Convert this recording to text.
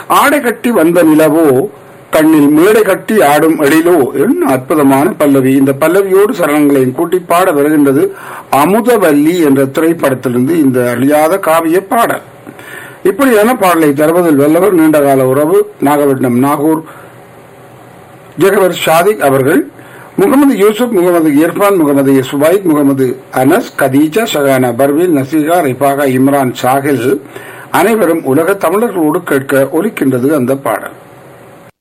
ஆடை கட்டி வந்த நிலவோ கண்ணில் மேடை கட்டி ஆடும் எழிலோ என்ன அற்புதமான பல்லவி இந்த பல்லவியோடு சரணங்களையும் கூட்டி பாட வருகின்றது அமுதவல்லி என்ற திரைப்படத்திலிருந்து இந்த அழியாத காவிய பாடல் இப்படியான பாடலை தருவதில் வல்லவர் நீண்டகால உறவு நாகப்பட்டினம் நாகூர் ஜெகவர் ஷாதிக் அவர்கள் முகமது யூசுப் முகமது இர்ஃபான் முகமது சுபைத் முகமது அனஸ் கதீஜா ஷகானா பர்வீன் நசீகா ரிபாகா இம்ரான் சாஹில் அனைவரும் உலக தமிழர்களோடு கேட்க ஒலிக்கின்றது அந்த பாடல்